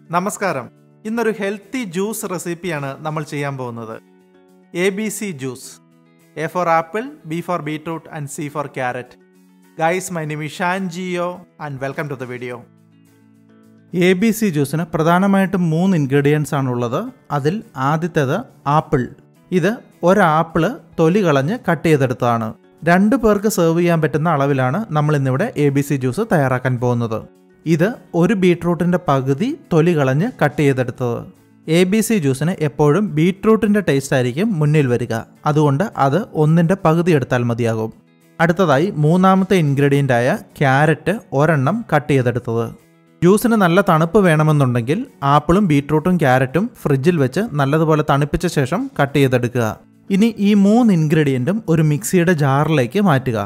നമസ്കാരം ഇന്നൊരു healthy juice റെസിപ്പിയാണ് നമ്മൾ ചെയ്യാൻ പോകുന്നത് A B C juice A for apple B for beetroot and C for carrot guys my name Shaan Geo and welcome to the video A B C ജ്യൂസിന് പ്രധാനമായിട്ടും മൂന്ന് ഇൻഗ്രീഡിയൻസ് ആണുള്ളത് അതിൽ ആദ്യത്തേത് ആപ്പിൾ ഇത് ഒരാപ്പിള് തൊലി കളഞ്ഞ് കട്ട് ചെയ്തെടുത്തതാണ് രണ്ട് പേർക്ക് സെർവ് ചെയ്യാൻ പറ്റുന്ന അളവിലാണ് നമ്മൾ ഇന്നിവിടെ എ ബി സി ജ്യൂസ് തയ്യാറാക്കാൻ പോകുന്നത് ഇത് ഒരു ബീട്രൂട്ടിൻ്റെ പകുതി തൊലി കളഞ്ഞ് കട്ട് ചെയ്തെടുത്തത് എ ബി സി ജ്യൂസിന് എപ്പോഴും ബീട്രൂട്ടിൻ്റെ ടേസ്റ്റ് ആയിരിക്കും മുന്നിൽ വരിക അതുകൊണ്ട് അത് ഒന്നിൻ്റെ പകുതി എടുത്താൽ മതിയാകും അടുത്തതായി മൂന്നാമത്തെ ഇൻഗ്രീഡിയൻ്റ് ആയ ക്യാരറ്റ് ഒരെണ്ണം കട്ട് ചെയ്തെടുത്തത് ജ്യൂസിന് നല്ല തണുപ്പ് വേണമെന്നുണ്ടെങ്കിൽ ആപ്പിളും ബീട്രൂട്ടും ക്യാരറ്റും ഫ്രിഡ്ജിൽ വെച്ച് നല്ലതുപോലെ തണുപ്പിച്ച ശേഷം കട്ട് ചെയ്തെടുക്കുക ഇനി ഈ മൂന്ന് ഇൻഗ്രീഡിയൻറ്റും ഒരു മിക്സിയുടെ ജാറിലേക്ക് മാറ്റുക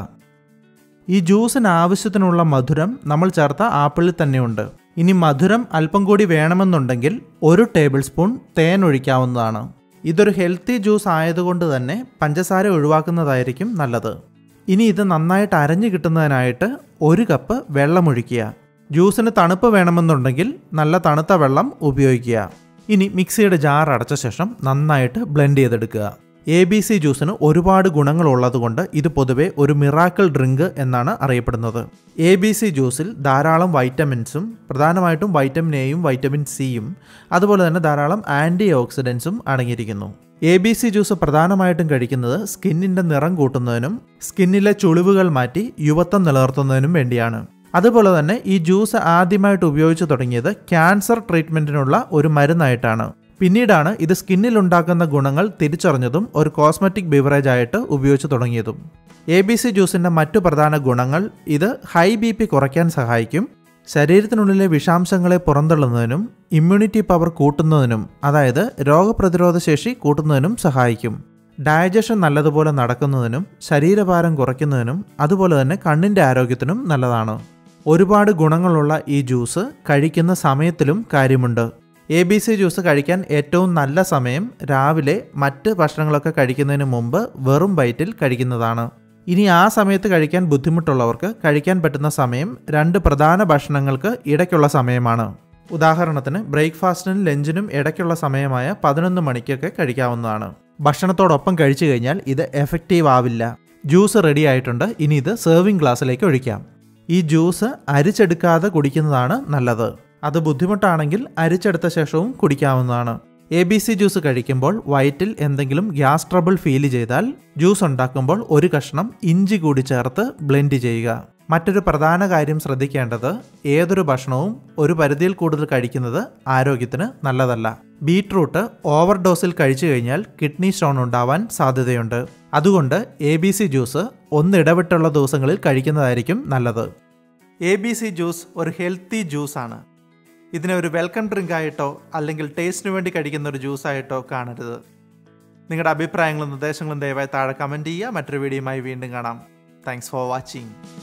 ഈ ജ്യൂസിന് ആവശ്യത്തിനുള്ള മധുരം നമ്മൾ ചേർത്ത ആപ്പിളിൽ തന്നെയുണ്ട് ഇനി മധുരം അല്പം കൂടി വേണമെന്നുണ്ടെങ്കിൽ ഒരു ടേബിൾ സ്പൂൺ തേൻ ഒഴിക്കാവുന്നതാണ് ഇതൊരു ഹെൽത്തി ജ്യൂസ് ആയതുകൊണ്ട് തന്നെ പഞ്ചസാര ഒഴിവാക്കുന്നതായിരിക്കും നല്ലത് ഇനി ഇത് നന്നായിട്ട് അരഞ്ഞു കിട്ടുന്നതിനായിട്ട് ഒരു കപ്പ് വെള്ളം ഒഴിക്കുക ജ്യൂസിന് തണുപ്പ് വേണമെന്നുണ്ടെങ്കിൽ നല്ല തണുത്ത വെള്ളം ഉപയോഗിക്കുക ഇനി മിക്സിയുടെ ജാർ അടച്ച ശേഷം നന്നായിട്ട് ബ്ലെൻഡ് ചെയ്തെടുക്കുക എ ബി സി ജ്യൂസിന് ഒരുപാട് ഗുണങ്ങളുള്ളതുകൊണ്ട് ഇത് പൊതുവെ ഒരു മിറാക്കിൾ ഡ്രിങ്ക് എന്നാണ് അറിയപ്പെടുന്നത് എ ബി സി ജ്യൂസിൽ ധാരാളം വൈറ്റമിൻസും പ്രധാനമായിട്ടും വൈറ്റമിൻ എയും വൈറ്റമിൻ സിയും അതുപോലെ തന്നെ ധാരാളം ആൻറ്റി ഓക്സിഡൻസും അടങ്ങിയിരിക്കുന്നു എ ബി സി ജ്യൂസ് പ്രധാനമായിട്ടും കഴിക്കുന്നത് സ്കിന്നിൻ്റെ നിറം കൂട്ടുന്നതിനും സ്കിന്നിലെ ചുളിവുകൾ മാറ്റി യുവത്വം നിലനിർത്തുന്നതിനും വേണ്ടിയാണ് അതുപോലെ തന്നെ ഈ ജ്യൂസ് ആദ്യമായിട്ട് ഉപയോഗിച്ചു തുടങ്ങിയത് ക്യാൻസർ ട്രീറ്റ്മെൻറ്റിനുള്ള ഒരു മരുന്നായിട്ടാണ് പിന്നീടാണ് ഇത് സ്കിന്നിൽ ഉണ്ടാക്കുന്ന ഗുണങ്ങൾ തിരിച്ചറിഞ്ഞതും ഒരു കോസ്മെറ്റിക് ബിവറേജ് ആയിട്ട് ഉപയോഗിച്ചു തുടങ്ങിയതും എ ബി സി ജ്യൂസിൻ്റെ മറ്റു പ്രധാന ഗുണങ്ങൾ ഇത് ഹൈ ബി പി കുറയ്ക്കാൻ സഹായിക്കും ശരീരത്തിനുള്ളിലെ വിഷാംശങ്ങളെ പുറന്തള്ളുന്നതിനും ഇമ്മ്യൂണിറ്റി പവർ കൂട്ടുന്നതിനും അതായത് രോഗപ്രതിരോധ ശേഷി കൂട്ടുന്നതിനും സഹായിക്കും ഡയജഷൻ നല്ലതുപോലെ നടക്കുന്നതിനും ശരീരഭാരം കുറയ്ക്കുന്നതിനും അതുപോലെ തന്നെ കണ്ണിൻ്റെ ആരോഗ്യത്തിനും നല്ലതാണ് ഒരുപാട് ഗുണങ്ങളുള്ള ഈ ജ്യൂസ് കഴിക്കുന്ന സമയത്തിലും കാര്യമുണ്ട് എ ബി സി ജ്യൂസ് കഴിക്കാൻ ഏറ്റവും നല്ല സമയം രാവിലെ മറ്റ് ഭക്ഷണങ്ങളൊക്കെ കഴിക്കുന്നതിന് മുമ്പ് വെറും വയറ്റിൽ കഴിക്കുന്നതാണ് ഇനി ആ സമയത്ത് കഴിക്കാൻ ബുദ്ധിമുട്ടുള്ളവർക്ക് കഴിക്കാൻ പറ്റുന്ന സമയം രണ്ട് പ്രധാന ഭക്ഷണങ്ങൾക്ക് ഇടയ്ക്കുള്ള സമയമാണ് ഉദാഹരണത്തിന് ബ്രേക്ക്ഫാസ്റ്റിനും ലഞ്ചിനും ഇടയ്ക്കുള്ള സമയമായ പതിനൊന്ന് മണിക്കൊക്കെ കഴിക്കാവുന്നതാണ് ഭക്ഷണത്തോടൊപ്പം കഴിച്ചു കഴിഞ്ഞാൽ ഇത് എഫക്റ്റീവ് ആവില്ല ജ്യൂസ് റെഡി ആയിട്ടുണ്ട് ഇനി ഇത് സെർവിംഗ് ഗ്ലാസ്സിലേക്ക് ഒഴിക്കാം ഈ ജ്യൂസ് അരിച്ചെടുക്കാതെ കുടിക്കുന്നതാണ് നല്ലത് അത് ബുദ്ധിമുട്ടാണെങ്കിൽ അരിച്ചെടുത്ത ശേഷവും കുടിക്കാവുന്നതാണ് എ ബി സി ജ്യൂസ് കഴിക്കുമ്പോൾ വയറ്റിൽ എന്തെങ്കിലും ഗ്യാസ് ട്രബിൾ ഫീൽ ചെയ്താൽ ജ്യൂസ് ഉണ്ടാക്കുമ്പോൾ ഒരു കഷ്ണം ഇഞ്ചി കൂടി ചേർത്ത് ബ്ലെൻഡ് ചെയ്യുക മറ്റൊരു പ്രധാന കാര്യം ശ്രദ്ധിക്കേണ്ടത് ഏതൊരു ഭക്ഷണവും ഒരു പരിധിയിൽ കൂടുതൽ കഴിക്കുന്നത് ആരോഗ്യത്തിന് നല്ലതല്ല ബീട്രൂട്ട് ഓവർ ഡോസിൽ കഴിച്ചു കഴിഞ്ഞാൽ കിഡ്നി സ്റ്റോൺ ഉണ്ടാവാൻ സാധ്യതയുണ്ട് അതുകൊണ്ട് എ ബി സി ജ്യൂസ് ഒന്നിടവിട്ടുള്ള ദിവസങ്ങളിൽ കഴിക്കുന്നതായിരിക്കും നല്ലത് എ ബി സി ജ്യൂസ് ഒരു ഹെൽത്തി ജ്യൂസാണ് ഇതിനെ ഒരു വെൽക്കം ഡ്രിങ്ക് ആയിട്ടോ അല്ലെങ്കിൽ ടേസ്റ്റിന് വേണ്ടി കഴിക്കുന്ന ഒരു ജ്യൂസ് ആയിട്ടോ കാണരുത് നിങ്ങളുടെ അഭിപ്രായങ്ങളും നിർദ്ദേശങ്ങളും ദയവായി താഴെ കമൻറ്റ് ചെയ്യുക മറ്റൊരു വീഡിയോയുമായി വീണ്ടും കാണാം താങ്ക്സ് ഫോർ വാച്ചിങ്